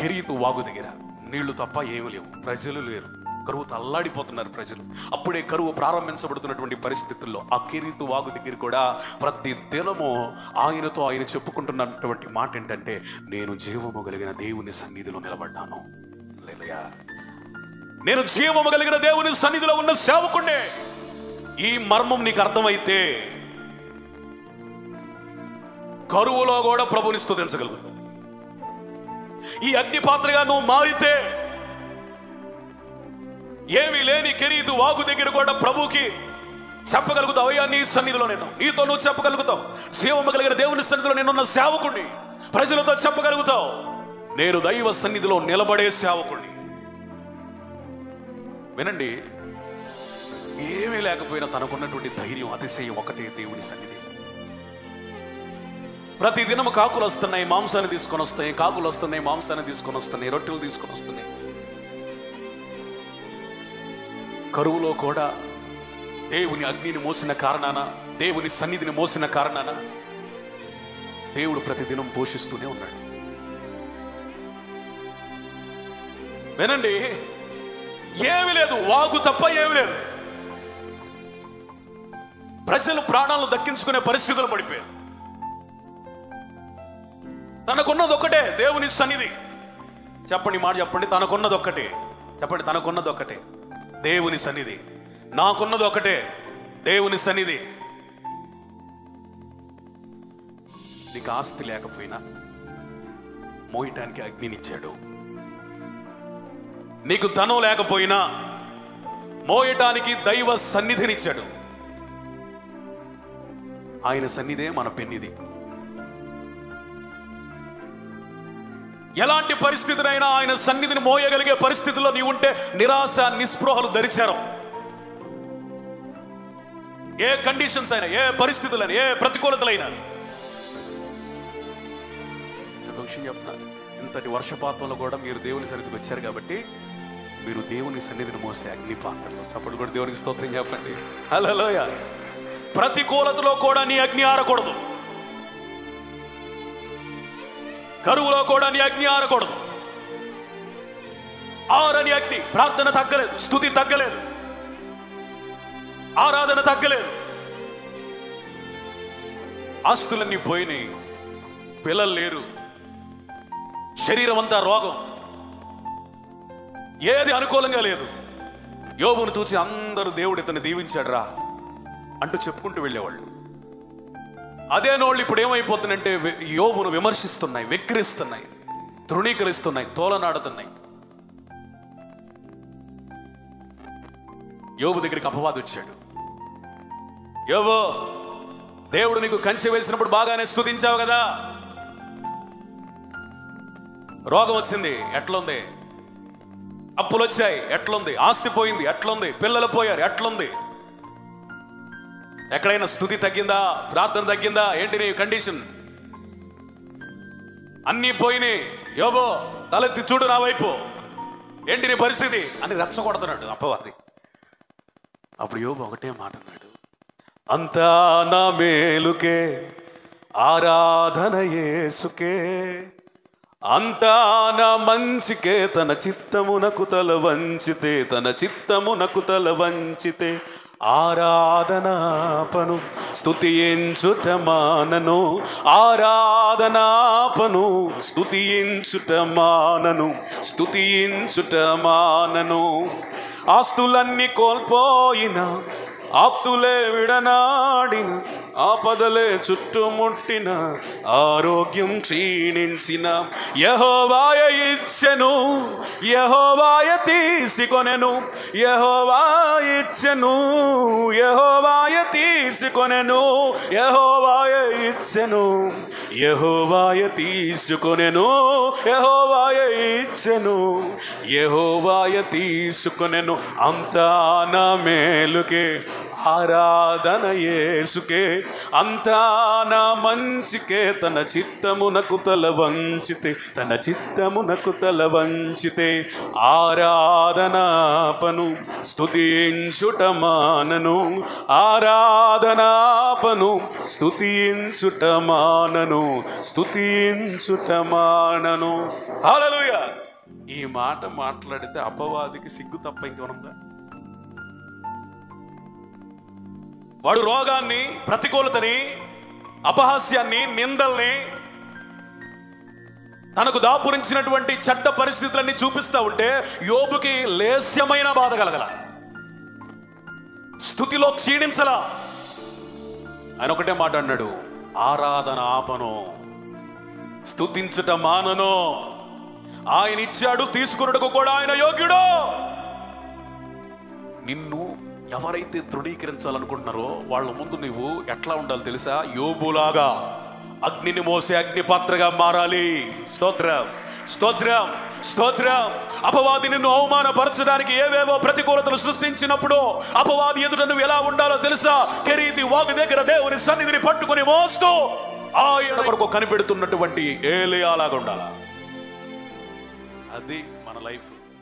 కెరీతు వాగు దగ్గర నీళ్లు తప్ప ఏమీ లేవు ప్రజలు లేరు కరువు అల్లాడిపోతున్నారు ప్రజలు అప్పుడే కరువు ప్రారంభించబడుతున్నటువంటి పరిస్థితుల్లో ఆ కెరీతు వాగు దగ్గర కూడా ప్రతి దినము ఆయనతో ఆయన చెప్పుకుంటున్నటువంటి మాట ఏంటంటే నేను జీవము కలిగిన దేవుని సన్నిధిలో నిలబడ్డాను హల్లెలూయా. నేను జీవము కలిగిన దేవుని సన్నిధిలో ఉన్న సేవకుండే ఈ మర్మం నీకు అర్థమైతే కరువులో కూడా ప్రభుని స్తుతించగలుగుతావు ఈ అగ్ని పాత్రగా నువ్వు మారితే ఏమీ లేని కెరీదు వాగు దగ్గర కూడా ప్రభుకి చెప్పగలుగుతావు అయ్యా నీ సన్నిధిలో నేను నీతో నువ్వు చెప్పగలుగుతావు జీవము కలిగిన దేవుని సన్నిధిలో నేనున్న సేవకుణ్ణి ప్రజలతో చెప్పగలుగుతావు నేను దైవ సన్నిధిలో నిలబడే సేవకుణ్ణి వినండి ఏమీ లేకపోయినా తనకున్నటువంటి ధైర్యం అతిశయం ఒకటే దేవుని సన్నిధి ప్రతి దినము కాకులు వస్తున్నాయి మాంసాన్ని తీసుకొని వస్తాయి కాకులు వస్తున్నాయి మాంసాన్ని తీసుకొని వస్తున్నాయి రొట్టెలు తీసుకొని వస్తున్నాయి కరువులో కూడా దేవుని అగ్నిని మోసిన కారణాన దేవుని సన్నిధిని మోసిన కారణాన దేవుడు ప్రతిదినం పోషిస్తూనే ఉన్నాడు వినండి ఏమి లేదు వాగు తప్ప ఏమి లేదు ప్రజలు ప్రాణాలను దక్కించుకునే పరిస్థితులు పడిపోయారు తనకున్నది ఒకటే దేవుని సన్నిధి చెప్పండి ఈ మాట చెప్పండి తనకున్నది ఒక్కటే చెప్పండి తనకున్నది ఒక్కటే దేవుని సన్నిధి నాకున్నది ఒకటే దేవుని సన్నిధి నీకు ఆస్తి లేకపోయినా మోయటానికి అగ్నినిచ్చాడు నీకు ధనం లేకపోయినా మోయటానికి దైవ సన్నిధినిచ్చాడు ఆయన సన్నిధే మన పెన్నిది ఎలాంటి పరిస్థితినైనా ఆయన సన్నిధిని మోయగలిగే పరిస్థితుల్లో నీవు ఉంటే నిరాశ నిస్పృహలు ధరిచారు ఏ కండిషన్స్ అయినా ఏ పరిస్థితులైనా ఏ ప్రతికూలతలైనా ఒక విషయం చెప్తాను ఇంతటి వర్షపాతంలో కూడా మీరు దేవుని సన్నిధికి వచ్చారు కాబట్టి మీరు దేవుని సన్నిధిని మోసే అగ్ని పాత్రలు చప్పుడు కూడా దేవునికి స్తోత్రం చెప్పండి హలోయ ప్రతికూలతలో కూడా నీ అగ్ని ఆరకూడదు కరువులో కూడా నీ అగ్ని ఆరకూడదు ఆరని అగ్ని ప్రార్థన తగ్గలేదు స్థుతి తగ్గలేదు ఆరాధన తగ్గలేదు ఆస్తులన్నీ పోయినాయి పిల్లలు లేరు శరీరం అంతా రోగం ఏది అనుకూలంగా లేదు యోబును చూసి అందరూ దేవుడు ఇతన్ని దీవించాడు రా అంటూ చెప్పుకుంటూ వెళ్ళేవాళ్ళు అదే నోళ్ళు ఇప్పుడు ఏమైపోతుందంటే వి- యోబును విమర్శిస్తున్నాయి వెక్కిరిస్తున్నాయి తృణీకరిస్తున్నాయి తోలనాడుతున్నాయి యోబు దగ్గరికి అపవాది వచ్చాడు యోబు దేవుడు నీకు కంచె వేసినప్పుడు బాగానే స్తుతించావు కదా రోగం వచ్చింది ఎట్లుంది అప్పులు వచ్చాయి ఎట్లుంది ఆస్తి పోయింది ఎట్లుంది పిల్లలు పోయారు ఎట్లుంది ఎక్కడైనా స్థుతి తగ్గిందా ప్రార్థన తగ్గిందా ఏంటి నీ కండిషన్ అన్నీ పోయినాయి యోబో తలెత్తి చూడు నా వైపు ఏంటి నీ పరిస్థితి అని రెచ్చగొడుతున్నాడు అప్పవాది అప్పుడు యోబు ఒకటే మాట అన్నాడు అంతా నా మేలుకే ఆరాధన యేసుకే అంతా నా మంచికే తన చిత్తమునకు తల వంచితే తన చిత్తమునకు తల వంచితే ఆరాధనాపను స్తుతించుట మానను ఆరాధనాపను స్తుతించుట మానను స్తుతించుట మానను ఆస్తులన్నీ కోల్పోయిన ఆప్తులే విడనాడిన ఆపదలే చుట్టుముట్టిన ఆరోగ్యం క్షీణించిన యహోవాయ ఇచ్చెను యహోవాయ తీసుకొనెను యహోవాయ ఇచ్చెను యహోవాయ తీసుకొనెను యహోవాయ ఇచ్చెను యహోవాయ తీసుకొనెను యహోవాయ ఇచ్చెను యహోవాయ తీసుకొనెను అంతా నా మేలుకే ఆరాధన యేసుకే అంతా నా మంచికే తన చిత్తమునకు తల వంచితే తన చిత్తమునకు తల వంచితే ఆరాధనాపను స్తుతించుట మానను ఆరాధనాపను స్తుతించుట మానను స్తుతించుట మానను హల్లెలూయా ఈ మాట మాట్లాడితే అపవాదికి సిగ్గు తప్ప ఇంకేమనుందా వాడు రోగాన్ని ప్రతికూలతని అపహాస్యాన్ని నిందల్ని తనకు దాపురించినటువంటి చెడ్డ పరిస్థితులన్నీ చూపిస్తా ఉంటే యోబుకి లేస్యమైన బాధ కలగల స్థుతిలో క్షీణించలా ఆయన ఒకటే మాట అన్నాడు ఆరాధన ఆపను స్థుతించుట మానను ఆయన ఇచ్చాడు తీసుకున్నట్టుకు కూడా ఆయన యోగ్యుడు నిన్ను ఎవరైతే తృణీకరించాలనుకుంటున్నారో వాళ్ళ ముందు నువ్వు ఎట్లా ఉండాలి తెలుసా యోబులాగా అగ్నిని మోసే అగ్ని పాత్రగా మారాలి స్తోత్రం స్తోత్రం స్తోత్రం అపవాది నిన్ను అవమానపరచడానికి ఏవేవో ప్రతికూలతలు సృష్టించినప్పుడు అపవాది ఎదుట నువ్వు ఎలా ఉండాలో తెలుసా కెరీతి వాగు దగ్గర దేవుని సన్నిధిని పట్టుకొని మోస్తూ ఆయన కొరకు కనిపెడుతున్నటువంటి ఏలియాలాగా ఉండాలా అది మన లైఫ్